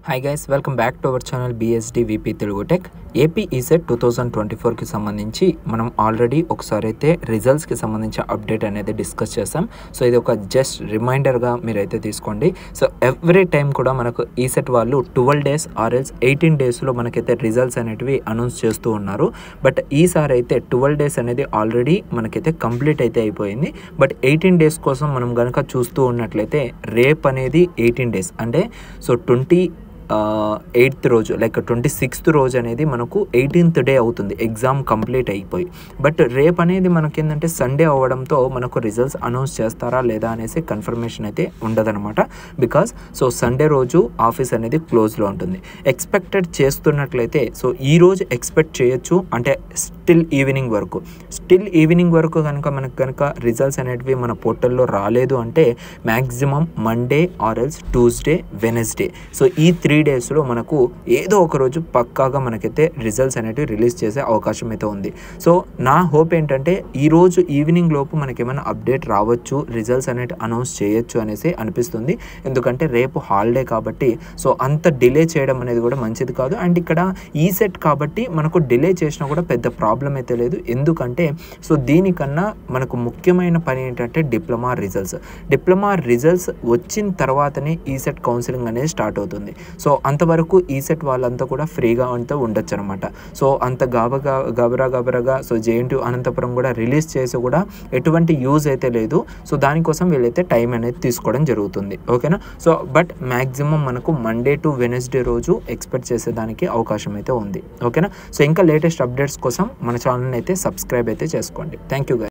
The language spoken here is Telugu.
hi guys welcome back to our channel BSD VP Telugu tech AP ECET two thousand twenty ఫోర్కి సంబంధించి మనం ఆల్రెడీ ఒకసారి అయితే రిజల్ట్స్కి సంబంధించిన అప్డేట్ అనేది డిస్కస్ చేసాం సో ఇది ఒక జస్ట్ రిమైండర్గా మీరైతే తీసుకోండి సో ఎవ్రీ టైం కూడా మనకు ఈసెట్ వాళ్ళు ట్వెల్వ్ డేస్ ఆర్ఎల్స్ ఎయిటీన్ డేస్లో మనకైతే రిజల్ట్స్ అనేటివి అనౌన్స్ చేస్తూ ఉన్నారు బట్ ఈసారి అయితే ట్వెల్వ్ డేస్ అనేది ఆల్రెడీ మనకైతే కంప్లీట్ అయితే అయిపోయింది బట్ ఎయిటీన్ డేస్ కోసం మనం కనుక చూస్తూ ఉన్నట్లయితే రేప్ అనేది ఎయిటీన్ డేస్ అంటే సో ట్వంటీ ఎయిత్ రోజు లైక్ ట్వంటీ సిక్స్త్ రోజు అనేది మనకు ఎయిటీన్త్ డే అవుతుంది ఎగ్జామ్ కంప్లీట్ అయిపోయి బట్ రేపు అనేది మనకి ఏంటంటే సండే అవ్వడంతో మనకు రిజల్ట్స్ అనౌన్స్ చేస్తారా లేదా అనేసి కన్ఫర్మేషన్ అయితే ఉండదన్నమాట బికాస్ సో సండే రోజు ఆఫీస్ అనేది క్లోజ్లో ఉంటుంది ఎక్స్పెక్టెడ్ చేస్తున్నట్లయితే సో ఈ రోజు ఎక్స్పెక్ట్ చేయొచ్చు అంటే స్టిల్ ఈవినింగ్ వరకు స్టిల్ ఈవినింగ్ వరకు కనుక మనకు కనుక రిజల్ట్స్ అనేటివి మన పోర్టల్లో రాలేదు అంటే maximum Monday or else Tuesday Wednesday so ఈ త్రీ డేస్లో మనకు ఏదో ఒక రోజు పక్కాగా మనకైతే రిజల్ట్స్ అనేటివి రిలీజ్ చేసే అవకాశం అయితే ఉంది సో నా హోప్ ఏంటంటే ఈ రోజు ఈవినింగ్ లోపు మనకి ఏమైనా అప్డేట్ రావచ్చు రిజల్ట్స్ అనేవి అనౌన్స్ చేయొచ్చు అనేసి అనిపిస్తుంది ఎందుకంటే రేపు హాలిడే కాబట్టి సో అంత డిలే చేయడం అనేది కూడా మంచిది కాదు అండ్ ఇక్కడ ఈ సెట్ కాబట్టి మనకు డిలే చేసినా కూడా పెద్ద ప్రాబ్లం అయితే లేదు ఎందుకంటే సో దీనికన్నా మనకు ముఖ్యమైన పని ఏంటంటే డిప్లొమా రిజల్ట్స్ డిప్లొమా రిజల్ట్స్ వచ్చిన తర్వాతనే ఈ సెట్ కౌన్సిలింగ్ అనేది స్టార్ట్ అవుతుంది సో అంతవరకు ఈ సెట్ వాళ్ళంతా కూడా ఫ్రీగా అంతా ఉండొచ్చు అనమాట సో అంత గాబగా గబరా గబరగా సో జేఎన్టీ అనంతపురం కూడా రిలీజ్ చేసి కూడా ఎటువంటి యూజ్ అయితే లేదు సో దానికోసం వీళ్ళైతే టైం అనేది తీసుకోవడం జరుగుతుంది ఓకేనా సో బట్ మ్యాక్సిమం మనకు మండే టు వెనస్డే రోజు ఎక్స్పెక్ట్ చేసేదానికి అవకాశం అయితే ఉంది ఓకేనా సో ఇంకా లేటెస్ట్ అప్డేట్స్ కోసం మన ఛానల్ని అయితే సబ్స్క్రైబ్ అయితే చేసుకోండి థ్యాంక్ యూ